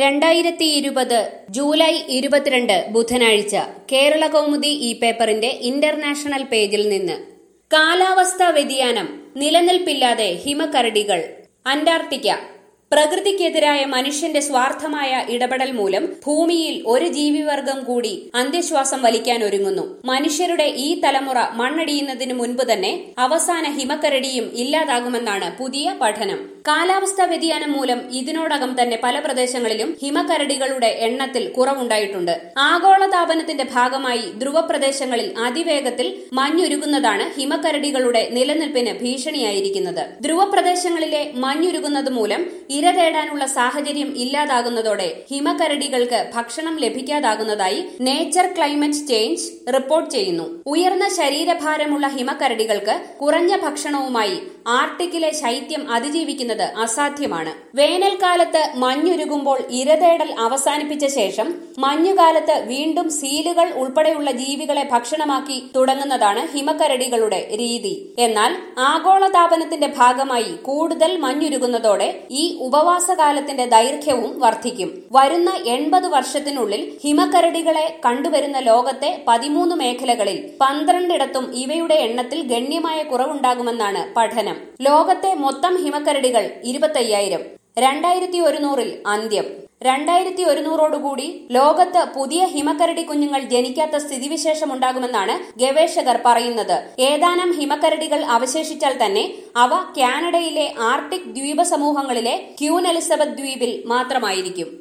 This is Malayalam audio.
രണ്ടായിരത്തി ഇരുപത് ജൂലൈ ഇരുപത്തിരണ്ട് ബുധനാഴ്ച കേരള കൗമുദി ഈ പേപ്പറിന്റെ ഇന്റർനാഷണൽ പേജിൽ നിന്ന് കാലാവസ്ഥാ വ്യതിയാനം നിലനിൽപ്പില്ലാതെ ഹിമക്കരടികൾ അന്റാർട്ടിക്ക പ്രകൃതിക്കെതിരായ മനുഷ്യന്റെ സ്വാർത്ഥമായ ഇടപെടൽ മൂലം ഭൂമിയിൽ ഒരു ജീവിവർഗം കൂടി അന്ത്യശ്വാസം വലിക്കാൻ ഒരുങ്ങുന്നു മനുഷ്യരുടെ ഈ തലമുറ മണ്ണടിയുന്നതിനു മുൻപ് തന്നെ അവസാന ഹിമക്കരടിയും ഇല്ലാതാകുമെന്നാണ് പുതിയ പഠനം കാലാവസ്ഥാ വ്യതിയാനം മൂലം ഇതിനോടകം തന്നെ പല പ്രദേശങ്ങളിലും ഹിമക്കരടികളുടെ എണ്ണത്തിൽ കുറവുണ്ടായിട്ടുണ്ട് ആഗോളതാപനത്തിന്റെ ഭാഗമായി ധ്രുവപ്രദേശങ്ങളിൽ അതിവേഗത്തിൽ മഞ്ഞുരുകുന്നതാണ് ഹിമക്കരടികളുടെ നിലനിൽപ്പിന് ഭീഷണിയായിരിക്കുന്നത് ധ്രുവപ്രദേശങ്ങളിലെ മഞ്ഞുരുകുന്നത് മൂലം ഇര തേടാനുള്ള സാഹചര്യം ഇല്ലാതാകുന്നതോടെ ഹിമക്കരടികൾക്ക് ഭക്ഷണം ലഭിക്കാതാകുന്നതായി നേച്ചർ ക്ലൈമറ്റ് ചേഞ്ച് റിപ്പോർട്ട് ചെയ്യുന്നു ഉയർന്ന ശരീരഭാരമുള്ള ഹിമക്കരടികൾക്ക് കുറഞ്ഞ ഭക്ഷണവുമായി ആർട്ടിക്കിലെ ശൈത്യം അതിജീവിക്കുന്നത് അസാധ്യമാണ് വേനൽക്കാലത്ത് മഞ്ഞുരുകുമ്പോൾ ഇരതേടൽ അവസാനിപ്പിച്ച ശേഷം മഞ്ഞുകാലത്ത് വീണ്ടും സീലുകൾ ഉൾപ്പെടെയുള്ള ജീവികളെ ഭക്ഷണമാക്കി തുടങ്ങുന്നതാണ് ഹിമക്കരടികളുടെ രീതി എന്നാൽ ആഗോളതാപനത്തിന്റെ ഭാഗമായി കൂടുതൽ മഞ്ഞുരുകുന്നതോടെ ഈ ഉപവാസകാലത്തിന്റെ ദൈർഘ്യവും വർദ്ധിക്കും വരുന്ന എൺപത് വർഷത്തിനുള്ളിൽ ഹിമക്കരടികളെ കണ്ടുവരുന്ന ലോകത്തെ പതിമൂന്ന് മേഖലകളിൽ പന്ത്രണ്ടിടത്തും ഇവയുടെ എണ്ണത്തിൽ ഗണ്യമായ കുറവുണ്ടാകുമെന്നാണ് പഠനം ലോകത്തെ മൊത്തം ഹിമക്കരടികൾ ഇരുപത്തയ്യായിരം രണ്ടായിരത്തി ഒരുന്നൂറിൽ അന്ത്യം രണ്ടായിരത്തി ഒരുന്നൂറോടുകൂടി ലോകത്ത് പുതിയ ഹിമക്കരടി കുഞ്ഞുങ്ങൾ ജനിക്കാത്ത സ്ഥിതിവിശേഷമുണ്ടാകുമെന്നാണ് ഗവേഷകർ പറയുന്നത് ഏതാനും ഹിമക്കരടികൾ അവശേഷിച്ചാൽ തന്നെ അവ കാനഡയിലെ ആർട്ടിക് ദ്വീപ സമൂഹങ്ങളിലെ ക്യൂൻ എലിസബത്ത് ദ്വീപിൽ മാത്രമായിരിക്കും